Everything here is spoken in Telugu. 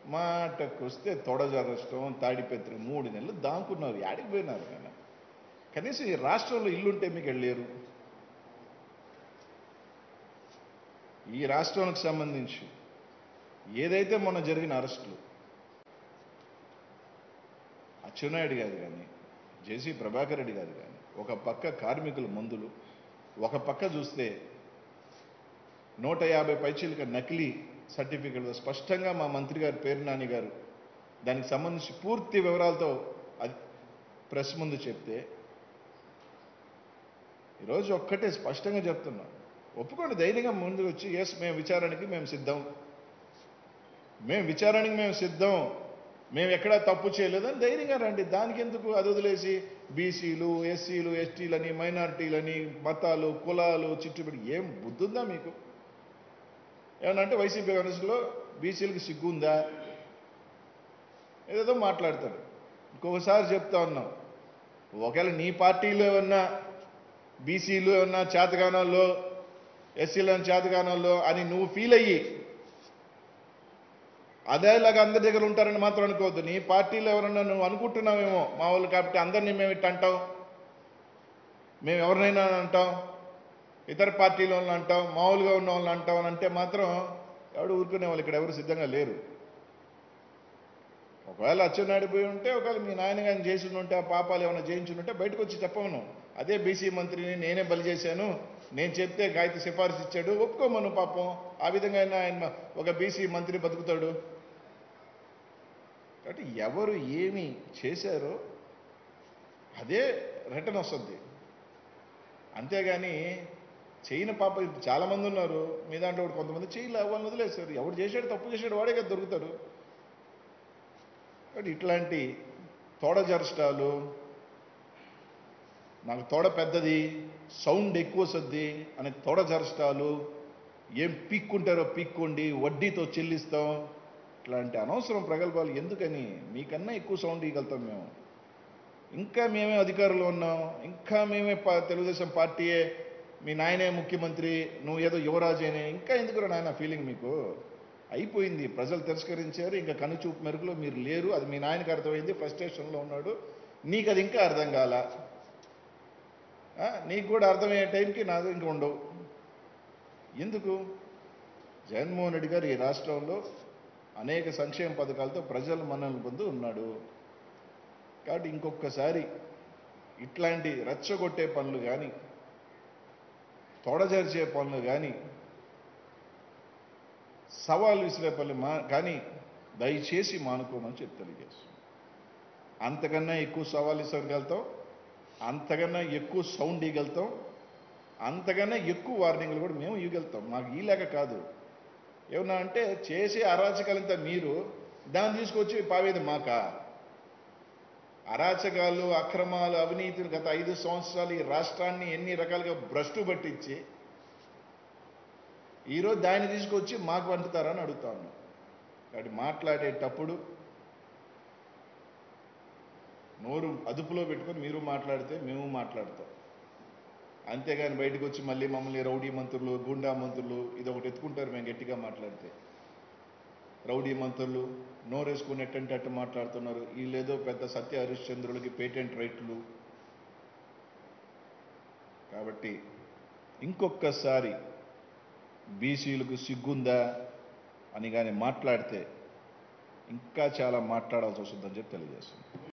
మాటకు వస్తే తొడజరష్టం తాడిపత్రి మూడు నెలలు దాంకున్నారు యాడికి పోయినారు ఆయన కనీసం ఈ రాష్ట్రంలో ఇల్లుంటే మీకు వెళ్ళారు ఈ రాష్ట్రానికి సంబంధించి ఏదైతే మొన్న జరిగిన అరెస్టులు అచ్చెన్నాయుడు గారు కానీ జేసీ ప్రభాకర్ రెడ్డి గారు కానీ ఒక పక్క కార్మికుల మందులు ఒక పక్క చూస్తే నూట యాభై పైచీలక నకిలీ సర్టిఫికెట్ స్పష్టంగా మా మంత్రి గారు పేరు నాని గారు దానికి సంబంధించి పూర్తి వివరాలతో అది ప్రెస్ ముందు చెప్తే ఈరోజు ఒక్కటే స్పష్టంగా చెప్తున్నాం ఒప్పుకోండి ధైర్యంగా ముందుకు వచ్చి ఎస్ మేము విచారణకి మేము సిద్ధం మేము విచారణకి మేము సిద్ధం మేము ఎక్కడా తప్పు చేయలేదని ధైర్యంగా రండి దానికి ఎందుకు అది వదిలేసి బీసీలు ఎస్సీలు ఎస్టీలని మైనారిటీలని మతాలు కులాలు చిట్టుబడి ఏం బుద్ధుందా మీకు ఏమన్నా అంటే వైసీపీ కాంగ్రెస్లో బీసీలకు సిగ్గుందా ఏదేదో మాట్లాడతాడు ఇంకొకసారి చెప్తా ఉన్నాం ఒకవేళ నీ పార్టీలో ఏమన్నా బీసీలు ఏమన్నా చేతగానాల్లో ఎస్సీలు చేతగానాల్లో అని నువ్వు ఫీల్ అయ్యి అదేలాగా అందరి దగ్గర ఉంటారని మాత్రం అనుకోవద్దు నీ పార్టీలో ఎవరన్నా నువ్వు అనుకుంటున్నావేమో మా వాళ్ళు కాబట్టి అందరినీ మేము ఇట్ట అంటాం మేము ఎవరినైనా అంటాం ఇతర పార్టీల వాళ్ళని అంటాం మామూలుగా ఉన్న వాళ్ళని అంటాం అని అంటే మాత్రం ఎవడు ఊరుకునే వాళ్ళు ఇక్కడ ఎవరు సిద్ధంగా లేరు ఒకవేళ అచ్చెన్నాయుడు పోయి ఉంటే ఒకవేళ మీ నాయన కానీ చేసి ఉంటే ఆ పాపాలు ఏమైనా చేయించుంటే బయటకు వచ్చి చెప్పమను అదే బీసీ మంత్రిని నేనే బలి చేశాను నేను చెప్తే గాయత్రి సిఫారసు ఇచ్చాడు ఒప్పుకోమను పాపం ఆ విధంగా అయినా ఆయన ఒక బీసీ మంత్రి బతుకుతాడు కాబట్టి ఎవరు ఏమి చేశారో అదే రిటర్న్ వస్తుంది అంతేగాని చేయని పాప ఇప్పుడు చాలా మంది ఉన్నారు మీ దాంట్లో కూడా కొంతమంది చేయలే వాళ్ళని వదిలేశారు ఎవడు చేశాడు తప్పు చేశాడు వాడే కదా దొరుకుతాడు కాబట్టి ఇట్లాంటి తోడ జరష్టాలు నాకు తోడ పెద్దది సౌండ్ ఎక్కువ వస్తుంది అనే తోడ జరష్టాలు ఏం పీక్కుంటారో పీక్కోండి వడ్డీతో చెల్లిస్తాం ఇట్లాంటి అనవసరం ప్రగల్భాలు ఎందుకని మీకన్నా ఎక్కువ సౌండ్ ఇవ్వగలుగుతాం మేము ఇంకా మేమే అధికారంలో ఉన్నాం ఇంకా మేమే పా- తెలుగుదేశం పార్టీయే మీ నాయనే ముఖ్యమంత్రి నువ్వు ఏదో యువరాజేనే ఇంకా ఎందుకు నాయన ఫీలింగ్ మీకు అయిపోయింది ప్రజలు తిరస్కరించారు ఇంకా కనుచూపు మెరుగులో మీరు లేరు అది మీ నాయనకి అర్థమైంది ఫ్రస్ట్రేషన్లో ఉన్నాడు నీకు అది ఇంకా అర్థం కాల ఆ, నీకు కూడా అర్థమయ్యే టైంకి నాది ఇంకా ఉండవు ఎందుకు జగన్మోహన్ రెడ్డి గారు ఈ రాష్ట్రంలో అనేక సంక్షేమ పథకాలతో ప్రజలు మనల్ని పొందు ఉన్నాడు కాబట్టి ఇంకొకసారి ఇట్లాంటి రెచ్చగొట్టే పనులు కానీ తొడజరిచే పనులు కానీ సవాల్ విసిరే పనులు మా కానీ దయచేసి మానుకోమని చెప్పి తెలియజేస్తాం అంతకన్నా ఎక్కువ సవాల్ ఇవ్వగలుగుతాం అంతకన్నా ఎక్కువ సౌండ్ ఇవ్వగలుగుతాం అంతకన్నా ఎక్కువ వార్నింగ్లు కూడా మేము ఇవ్వగలుగుతాం మాకు ఈ లేక కాదు ఏమన్నా అంటే చేసే అరాచకాలంతా మీరు దాన్ని తీసుకొచ్చి పావేది మాకా అరాచకాలు అక్రమాలు అవినీతులు గత ఐదు సంవత్సరాలు ఈ రాష్ట్రాన్ని ఎన్ని రకాలుగా భ్రష్టు పట్టించి ఈరోజు దాన్ని తీసుకొచ్చి మాకు వండుతారని అడుగుతాను కాబట్టి మాట్లాడేటప్పుడు నోరు అదుపులో పెట్టుకొని మీరు మాట్లాడితే మేము మాట్లాడతాం అంతేగాని బయటకు వచ్చి మళ్ళీ మమ్మల్ని రౌడీ మంత్రులు గుండా మంత్రులు ఇది ఒకటి ఎత్తుకుంటారు మేము గట్టిగా మాట్లాడితే రౌడీ మంత్రులు నోరేసుకునేటంటే అట్టు మాట్లాడుతున్నారు వీళ్ళేదో పెద్ద సత్య హరిశ్చంద్రులకి పేటెంట్ రైట్లు కాబట్టి ఇంకొకసారి బీసీలకు సిగ్గుందా అని కానీ మాట్లాడితే ఇంకా చాలా మాట్లాడాల్సి వస్తుందని చెప్పి తెలియజేస్తుంది